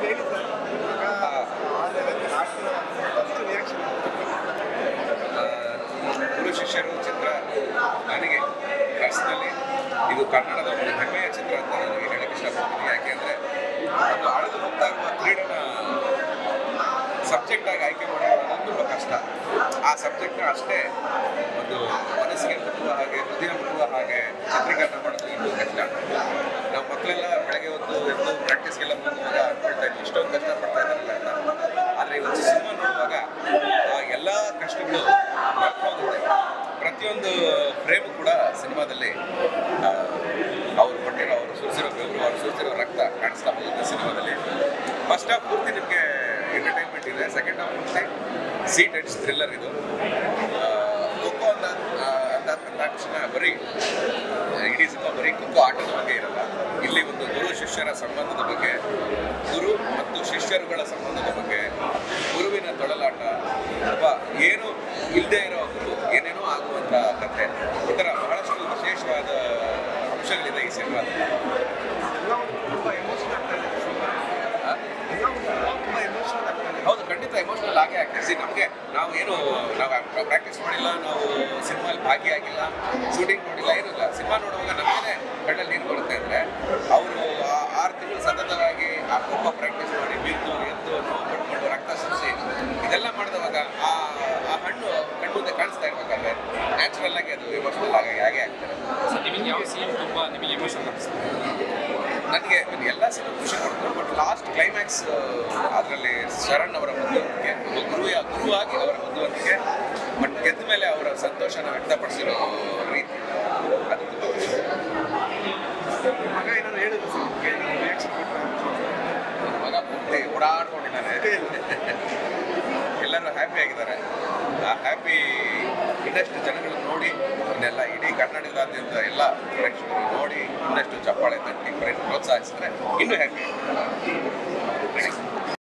ಹೇಳಿ sir first reaction ಆ, ಗುರು ಶಿಷ್ಯರು ಚಿತ್ರ ನನಗೆ ಪರ್ಸ್ನಲಿ ಇದು ಕನ್ನಡದ ಒಂದು ಹೆಮ್ಮೆಯ ಚಿತ್ರ ಅಂತ ನನಗೆ ಹೇಳಕ್ಕೆ ಇಷ್ಟಪಡ್ತೀನಿ ಯಾಕೆಂದರೆ ಒಂದು ಅಳೆದು ಹೋಗ್ತಾ ಇರುವ ಕ್ರೀಡೆನ ಸಬ್ಜೆಕ್ಟ್ ಆಗಿ ಆಯ್ಕೆ ಮಾಡೋದು ತುಂಬ ಕಷ್ಟ ಆ ಸಬ್ಜೆಕ್ಟ್ನ ಅಷ್ಟೇ ಒಂದು ಮನಸ್ಸಿಗೆ ಮುಟ್ಟುವ ಹಾಗೆ ಹೃದಯ ಮುಟ್ಟುವ ಹಾಗೆ ಚಿತ್ರೀಕರಣ ಮಾಡೋದು ಇನ್ನೂ ಕಷ್ಟ ನಾವು ಮಕ್ಕಳೆಲ್ಲ ಬೆಳಗ್ಗೆ ಹೊತ್ತು ಎದ್ದು ಪ್ರಾಕ್ಟೀಸ್ಗೆಲ್ಲ ಹೋಗುವಾಗ ಅನ್ಕೊಳ್ತಾ ಇದ್ವಿ ಇಷ್ಟೊಂದು ಕಷ್ಟ ಪಡ್ತಾ ಇದ್ದಾರಲ್ಲ ಅಂತ ಆದರೆ ಇವತ್ತು ಸಿನಿಮಾ ನೋಡುವಾಗ ಆ ಎಲ್ಲ ಕಷ್ಟಗಳು ಮರ್ತು ಹೋಗುತ್ತೆ ಪ್ರತಿಯೊಂದು ಫ್ರೇಮು ಕೂಡ ಸಿನಿಮಾದಲ್ಲಿ ಆ, ಅವ್ರು ಕೊಟ್ಟಿರೋ ಅವರು ಸುರಿಸಿರೋ ಬೆವರು ಅವ್ರು ಸುರಿಸಿರೋ ರಕ್ತ ಕಾಣಿಸ್ತಾ ಹೋಗುತ್ತೆ ಸಿನಿಮಾದಲ್ಲಿ ಫಸ್ಟ್ ಹಾಫ್ ಪೂರ್ತಿ ನಿಮಗೆ ಎಂಟರ್ಟೈನ್ಮೆಂಟ್ ಇದೆ ಸೆಕೆಂಡ್ ಹಾಫ್ ಪೂರ್ತಿ ಸೀಟ್ ಎಡ್ಸ್ ಥ್ರಿಲ್ಲರ್ ಇದು ಆ, ಖೋಖೋ ಅಂತ ಆ, ಅಂತ ಅಂದ ತಕ್ಷಣ ಬರೀ ಇಡೀ ಸಿನಿಮಾ ಬರೀ ಖೋಖೋ ಆಟದ ಬಗ್ಗೆ ಇರಲ್ಲ ಇಲ್ಲಿ ಒಂದು ಗುರು ಶಿಷ್ಯರ ಸಂಬಂಧದ ಬಗ್ಗೆ ಗುರು ಮತ್ತು ಶಿಷ್ಯರುಗಳ ಸಂಬಂಧದ ಬಗ್ಗೆ ಗುರುವಿನ ತೊಳಲಾಟ ಅಥವಾ ಏನು ಇಲ್ಲದೆ ಇರೋ ಗುರು ಏನೇನೋ ಆಗುವಂಥ ಕಥೆ ಈ ಥರ ಬಹಳಷ್ಟು ವಿಶೇಷವಾದ ಅಂಶಗಳಿದೆ ಈ ಸಿನಿಮಾದಲ್ಲಿ ಎಲ್ಲ ಒಂದು ತುಂಬ ಎಮೋಷನ್ ಆಗ್ತಾ ಇದೆ ಸಿನಿಮಾ ಆ? ಎಲ್ಲ ಒಂದು ತುಂಬ ಎಮೋಷನಲ್ ಆಗ್ತಾ ಇದೆ ಹೌದು ಖಂಡಿತ ಎಮೋಷನಲ್ ಆಗೇ ಆಗ್ತದೆ ಸಿ ನಮಗೆ ನಾವು ಏನು ನಾವು ಪ್ರಾಕ್ಟೀಸ್ ಮಾಡಿಲ್ಲ ನಾವು ಸಿನಿಮಾಲಿ ಭಾಗಿಯಾಗಿಲ್ಲ ಶೂಟಿಂಗ್ ನೋಡಿಲ್ಲ ಏನೂ ಇಲ್ಲ ಸಿನಿಮಾ ನೋಡುವಾಗ ನಮಗೆ ಕಣ್ಣಲ್ಲಿ ನೀರು ಬರುತ್ತೆ ಅಂದರೆ ಅವರು ಆರು ತಿಂಗಳು ಸತತವಾಗಿ ಆ ಖೋಖೋ ಪ್ರಾಕ್ಟೀಸ್ ಮಾಡಿ ಬಿದ್ದು ಎದ್ದು ನೋವು ಪಟ್ಕೊಂಡು ರಕ್ತ ಸುರಿಸಿ ಇದೆಲ್ಲ ಮಾಡಿದವಾಗ ಆ ಆ ಹಣ್ಣು ಕಣ್ಮುಂದೆ ಕಾಣಿಸ್ತಾ ಇರ್ಬೇಕಾದ್ರೆ ನ್ಯಾಚುರಲ್ ಆಗಿ ಅದು ಎಮೋಷನಲ್ ಆಗಿ ಹಾಗೆ ಆಗ್ತದೆ ಸೊ ನಿಮಗೆ ಯಾವ ಸೀನ್ ತುಂಬ ನಿಮಗೆ ಎಮೋಷನ್ ಅನಿಸ್ತು ನನಗೆ ಎಲ್ಲ ಸಿನಿಮಾ ಖುಷಿ ಕೊಡ್ತು ಬಟ್ ಲಾಸ್ಟ್ ಕ್ಲೈಮ್ಯಾಕ್ಸ್ ಅದರಲ್ಲಿ ಶರಣ್ ಅವರ ಬುದ್ಧಿವಂತಿಕೆ ಒಬ್ಬ ಗುರು ಗುರುವಾಗಿ ಅವರ ಬುದ್ಧಿವಂತಿಕೆ ಬಟ್ ಗೆದ್ದ ಮೇಲೆ ಅವರ ಸಂತೋಷನ ವ್ಯಕ್ತಪಡಿಸಿರೋ ರೀತಿ ಅದು ತುಂಬ ಖುಷಿ ನಿಮ್ಮ ಮಗ ಏನಾದ್ರು ಹೇಳಿದ್ರು ಸರ್ ನಿಮಗೆ ಏನಾದ್ರು ರಿಯಾಕ್ಷನ್ ಕೊಟ್ಟರೆ ನನ್ನ ಮಗ ಪೂರ್ತಿ ಓಡಾಡ್ಕೊಂಡಿದ್ದಾನೆ ಎಲ್ಲರೂ ಹ್ಯಾಪಿ ಆಗಿದ್ದಾರೆ ಆ ಹ್ಯಾಪಿ ಇನ್ನಷ್ಟು ಜನಗಳು ನೋಡಿ ಇನ್ನೆಲ್ಲ ಇಡೀ ಕರ್ನಾಟಕದಾದ್ಯಂತ ಎಲ್ಲ ಪ್ರೇಕ್ಷಕರು ನೋಡಿ ಇನ್ನಷ್ಟು ಚಪ್ಪಾಳೆ ತಟ್ಟಿ ಪ್ರೋತ್ಸಾಹಿಸಿದ್ರೆ ಇನ್ನೂ ಹ್ಯಾಪಿ